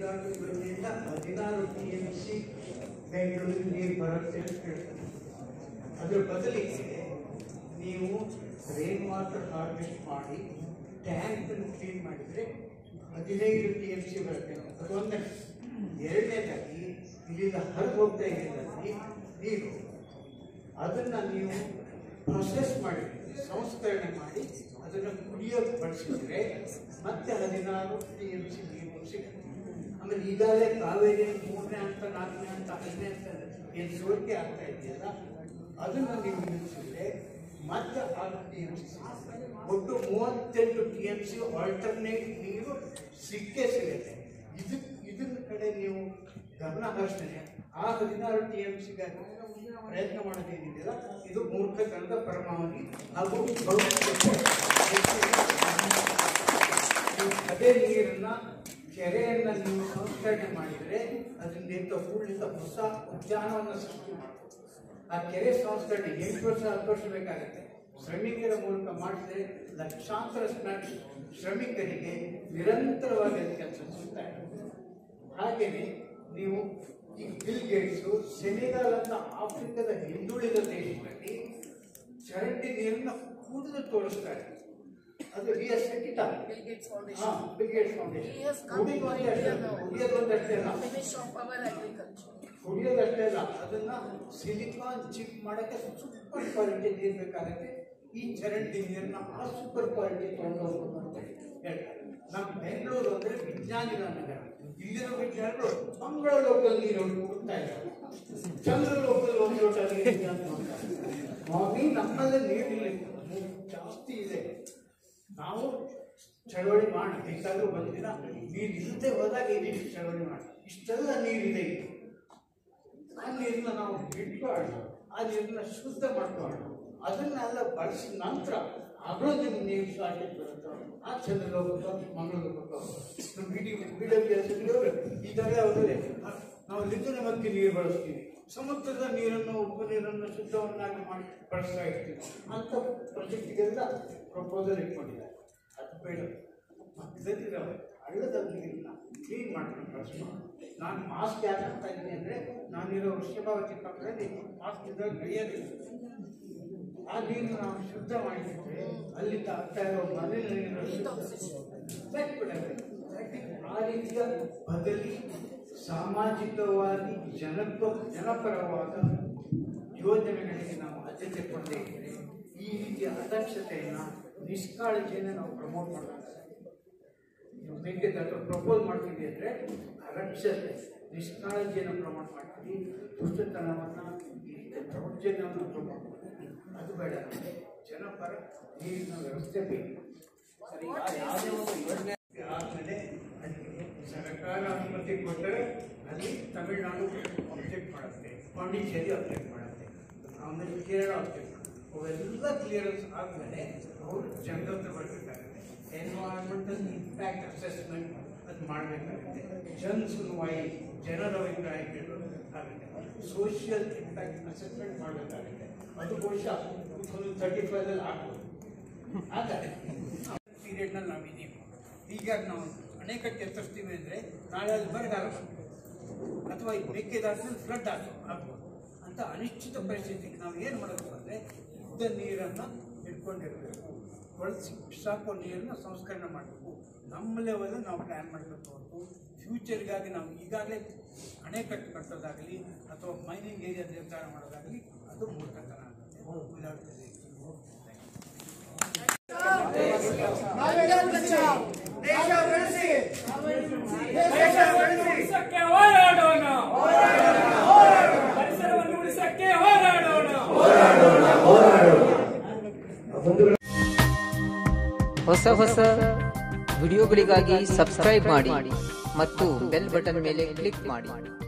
ಸಾವಿರದ ಇವತ್ತಿನಿಂದ ಹದಿನಾರು ಟಿ ಎಂ ಸಿ ಬೆಂಗಳೂರಿಗೆ ನೀರು ಬರುತ್ತೆ ಅಂತ ಹೇಳ್ತಾರೆ ಅದ್ರ ಬದಲಿಗೆ ನೀವು ರೈನ್ ವಾಟರ್ ಹಾರ್ವೆಸ್ಟ್ ಮಾಡಿ ಟ್ಯಾಂಕ್ ಕ್ಲೀನ್ ಮಾಡಿದರೆ ಹದಿನೈದು ಟಿ ಎಂ ಸಿ ಬರುತ್ತೆ ಅದು ಒಂದೇ ಎರಡನೇದಾಗಿ ಇಲ್ಲಿಂದ ಹರಿದು ಹೋಗ್ತಾ ಇದೆ ನೀರು ಅದನ್ನ ನೀವು ಪ್ರೊಸೆಸ್ ಮಾಡಿ ಸಂಸ್ಕರಣೆ ಮಾಡಿ ಅದನ್ನು ಕುಡಿಯೋಕೆ ಬಳಸಿದ್ರೆ ಮತ್ತೆ ಹದಿನಾರು ಟಿ ಎಂ ಸಿ ನೀರು ಸಿಗುತ್ತೆ ಆಮೇಲೆ ಈಗಾಗಲೇ ಕಾವೇರಿ ಮೂರನೇ ಹಂತ ನಾಲ್ಕನೇ ಹಂತ ಐದನೇ ಹಂತ ಏನು ಸೋರಿಕೆ ಆಗ್ತಾ ಇದೆಯಲ್ಲ ಅದನ್ನು ನೀವು ನಿಲ್ಲಿಸಿದ್ರೆ ಮತ್ತೆ ಆರು ಟಿ ಎಂ ಸಿ ಒಟ್ಟು ಮೂವತ್ತೆಂಟು ಟಿ ಎಂ ಸಿ ಆಲ್ಟರ್ನೇಟ್ ನೀರು ಸಿಕ್ಕೇ ಸಿಗುತ್ತೆ ಇದು ಇದನ್ನ ಕಡೆ ನೀವು ಗಮನ ಹರಿಸಿದ್ರೆ ಆ ಹದಿನಾರು ಟಿ ಎಂ ಸಿಗಾಗಿ ಪ್ರಯತ್ನ ಮಾಡೋದೇನಿದೆಯಲ್ಲ ಇದು ಮೂರ್ಖತನದ ಪರಮಾವಧಿ ಹಾಗೂ ನೀವು ಅದೇ ನೀರನ್ನ ಕೆರೆಯನ್ನ ನೀವು ಸಂಸ್ಕರಣೆ ಮಾಡಿದರೆ ಅದರಿಂದ ಹೂಳಿಂದ ಹೊಸ ಉದ್ಯಾನವನ್ನು ಸೃಷ್ಟಿ ಮಾಡ್ಬೋದು ಆ ಕೆರೆ ಸಂಸ್ಕರಣೆ ಎಂಟು ವರ್ಷ ಹತ್ತು ವರ್ಷ ಬೇಕಾಗುತ್ತೆ ಶ್ರಮಿಕರ ಮೂಲಕ ಮಾಡಿದರೆ ಲಕ್ಷಾಂತರ ಶ್ರಮ- ಶ್ರಮಿಕರಿಗೆ ನಿರಂತರವಾಗಿ ಅದು ಕೆಲಸ ಸಿಗ್ತಾ ಇದೆ ಹಾಗೆಯೇ ನೀವು ಈ ಬಿಲ್ ಗೇಟ್ಸು ಸೆನೆಗಾಲ್ ಅಂತ ಆಫ್ರಿಕಾದ ಹಿಂದುಳಿದ ದೇಶದಲ್ಲಿ ಚರಂಡಿ ನೀರನ್ನ ಕುಡಿದು ತೋರಿಸ್ತಾರೆ ಅದು V S Bill Gates Foundation. Bill Gates Foundation He has come ಕುಡಿಯೋದು to ಒಂದೇ India ಅಲ್ಲ now. ಕುಡಿಯೋದು ಒಂದಷ್ಟೇ ಅಲ್ಲ Finish of our agriculture. ಕುಡಿಯೋದಷ್ಟೇ ಅಲ್ಲ ಅದನ್ನ ಸಿಲಿಕಾನ್ ಚಿಪ್ ಮಾಡಕ್ಕೆ ಸೂಪರ್ ಕ್ವಾಲಿಟಿ ನೀರು ಬೇಕಾಗುತ್ತೆ ಈ ಚರಂಡಿ ನೀರನ್ನ ಆ ಸೂಪರ್ ಕ್ವಾಲಿಟಿ ತಗೊಂಡು ಹೋಗ್ಬೇಕು ಅಂತ ಹೇಳ್ತಾರೆ ನಮ್ಮ ಬೆಂಗಳೂರು ಅಂದ್ರೆ ವಿಜ್ಞಾನಿಗಳ ನಗರ ಇಲ್ಲಿರೋ ವಿಜ್ಞಾನಿಗಳು ಮಂಗಳ ಲೋಕದಲ್ಲಿ ನೀರು ಹುಡುಕ್ತಾ ಇದ್ದಾರೆ ಚಂದ್ರ ಲೋಕದಲ್ಲಿ ಒಂದು ಲೋಟ ನೀರು ಇದೆ ಅಂತ ನೋಡ್ತಾರೆ ಸ್ವಾಮಿ ನಮ್ಮಲ್ಲಿ ನೀರಿಲ್ಲ ಜಾಸ್ತಿ ಇದೆ ನಾವು ಚಳವಳಿ ಮಾಡಿ ಬೇಕಾದ್ರೂ ಒಂದು ದಿನ ನೀರು ಇಲ್ಲದೆ ಹೋದಾಗ ಇದಿಷ್ಟು ಚಳವಳಿ ಮಾಡಿ ಇಷ್ಟೆಲ್ಲ ನೀರಿದೆ ಇಲ್ಲಿ ಆ ನೀರನ್ನ ನಾವು ಬಿಟ್ಬಾರ್ದು ಆ ನೀರನ್ನ ಶುದ್ಧ ಮಾಡಬಾರ್ದು ಅದನ್ನೆಲ್ಲ ಬಳಸಿದ ನಂತರ ಆಗಲೂ ನಿಮ್ಗೆ ನೀರು ಶಾರ್ಟೇಜ್ ಬರುತ್ತೆ ಆ ಚಂದ್ರಲೋಕಕ್ಕೋ ಮಂಗಳೂರಕ್ಕೋ ನಮ್ಮ ಬಿಡಿ ಬಿಡೋರು ಇದ್ದಾರೆ ಅವರೇ ನಾವು ಲಿಂಗನ ಮಧ್ಯೆ ನೀರು ಬಳಸ್ತೀವಿ ಸಮುದ್ರದ ನೀರನ್ನು ಉಪ್ಪು ನೀರನ್ನು ಶುದ್ಧವನ್ನಾಗಿ ಮಾಡಿ ಬಳಸ್ತಾ ಇರ್ತೀವಿ ಅಂತ ಪ್ರಾಜೆಕ್ಟ್ಗೆಲ್ಲ ಪ್ರಪೋಸಲ್ ಇಟ್ಕೊಂಡಿದ್ದಾರೆ ಅದು ಬೇಡ ಪಕ್ಕದಲ್ಲಿರೋ ಹಳ್ಳದ ನೀರನ್ನ ಕ್ಲೀನ್ ಮಾಡ್ಕೊಂಡು ಬಳಸ್ಕೊಂಡು ನಾನು ಮಾಸ್ಕ್ ಯಾಕೆ ಹಾಕ್ತಾ ಇದ್ದೀನಿ ಅಂದರೆ ನಾನಿರೋ ವೃಷಭಾವತಿ ಪಕ್ಕದಲ್ಲಿ ಮಾಸ್ಕ್ ಇದ್ದಾಗ ನಡೆಯೋದಿಲ್ಲ ಆ ನೀರು ನಾವು ಶುದ್ಧ ಮಾಡಿದ್ರೆ ಅಲ್ಲಿಂದ ಆಗ್ತಾ ಇರೋ ಮನೆಯ ನೀರು ಬಿಟ್ಬಿಡಬೇಕು. ಆ ರೀತಿಯ ಬದಲಿ ಸಾಮಾಜಿಕವಾಗಿ ಜನಪ ಜನಪರವಾದ ಯೋಜನೆಗಳಿಗೆ ನಾವು ಆದ್ಯತೆ ಕೊಡದೇ ಇದ್ದರೆ ಈ ರೀತಿಯ ಅದಕ್ಷತೆಯನ್ನು ನಿಷ್ಕಾಳಜಿಯನ್ನು ನಾವು ಪ್ರಮೋಟ್ ಮಾಡಬೇಕಾಗುತ್ತೆ ನೀವು ಬೇಕಿದ್ದ ಪ್ರಪೋಸ್ ಮಾಡ್ತೀವಿ ಅಂದರೆ ಅರಕ್ಷತೆ ನಿಷ್ಕಾಳಜಿಯನ್ನು ಪ್ರಮೋಟ್ ಮಾಡ್ತೀವಿ ದುಷ್ಟತನವನ್ನು ಈ ರೀತಿಯ ದೌರ್ಜನ್ಯವನ್ನು ಪ್ರಮೋಟ್ ಮಾಡ್ತೀವಿ ಅದು ಬೇಡ ನಮಗೆ ಜನಪರ ನೀರಿನ ವ್ಯವಸ್ಥೆ ಬೇಕು ಸರಿ ಯಾ- ಯಾವುದೇ ಒಂದು ಯೋಜನೆ ಆದಮೇಲೆ ಅದಕ್ಕೆ ಸರ್ಕಾರ ಅನುಮತಿ ಕೊಟ್ಟರೆ ಅಲ್ಲಿ ತಮಿಳುನಾಡು ಅಬ್ಜೆಕ್ಟ್ ಮಾಡುತ್ತೆ ಪಾಂಡಿಚೇರಿ ಅಬ್ಜೆಕ್ಟ್ ಮಾಡುತ್ತೆ ಆಮೇಲೆ ಕೇರಳ ಅಬ್ಜೆಕ್ಟ್ ಮಾಡುತ್ತೆ ಅವೆಲ್ಲ ಕ್ಲಿಯರೆನ್ಸ್ ಆದಮೇಲೆ ಅವರು ಜನರ ಹತ್ರ ಬರಬೇಕಾಗುತ್ತೆ ಎನ್ವೈರನ್ಮೆಂಟಲ್ ಇಂಪ್ಯಾಕ್ಟ್ ಅಸೆಸ್ಮೆಂಟ್ ಅದು ಮಾಡಬೇಕಾಗುತ್ತೆ ಜನ್ ಸುನವಾಯಿ ಜನರ ಅಭಿಪ್ರಾಯ ಕೇಳೋದು ಆಗುತ್ತೆ ಸೋಷಿಯಲ್ ಇಂಪ್ಯಾಕ್ಟ್ ಅಸೆಸ್ಮೆಂಟ್ ಮಾಡಬೇಕಾಗುತ್ತೆ ಅದು ಬಹುಶಃ ಒಂದು ತರ್ಟಿ ಫೈವಲ್ಲಿ ಆಗ್ಬೋದು ಆದರೆ ಪೀರಿಯಡ್ನಲ್ಲಿ ನಾವಿದ್ದೀವಿ ಈಗ ನಾವು ಅಣೆಕಟ್ಟು ಎತ್ತರಿಸ್ತೀವಿ ಅಂದರೆ ನಾಳೆ ಅಲ್ಲಿ ಬರಗಾಲ ಬರ್ತದೆ ಅಥವಾ ಈ ಮೇಕೆದಾಟದಲ್ಲಿ ಫ್ಲಡ್ ಆಗ್ತದೆ ಆಗ್ಬೋದು ಅಂತ ಅನಿಶ್ಚಿತ ಪರಿಸ್ಥಿತಿಗೆ ನಾವು ಏನು ಮಾಡಬೇಕು ಅಂದರೆ ಇದ್ದ ನೀರನ್ನು ಇಟ್ಕೊಂಡಿರಬೇಕು ಬಳಸಿ ಸಾಕೋ ನೀರನ್ನು ಸಂಸ್ಕರಣೆ ಮಾಡಬೇಕು ನಮ್ಮ ಲೆವೆಲ್ ನಾವು ಪ್ಲ್ಯಾನ್ ಮಾಡಬೇಕು ಹೊರತು ಫ್ಯೂಚರ್ಗಾಗಿ ನಾವು ಈಗಾಗಲೇ ಅಣೆಕಟ್ಟು ಕಟ್ಟೋದಾಗಲಿ ಅಥವಾ ಮೈನಿಂಗ್ ಏರಿಯಾ ನಿರ್ಧಾರ ಮಾಡೋದಾಗಲಿ ಅದು ಮೂರ್ಖತನ ಆಗುತ್ತೆ without this. ಉಳಿಸಕ್ಕೆ ಹೋರಾಡೋಣ ಪರಿಸರವನ್ನು ಉಳಿಸಕ್ಕೆ ಹೋರಾಡೋಣ ಹೊಸ ಹೊಸ ವಿಡಿಯೋಗಳಿಗಾಗಿ ಸಬ್ಸ್ಕ್ರೈಬ್ ಮಾಡಿ ಮತ್ತು ಬೆಲ್ ಬಟನ್ ಮೇಲೆ ಕ್ಲಿಕ್ ಮಾಡಿ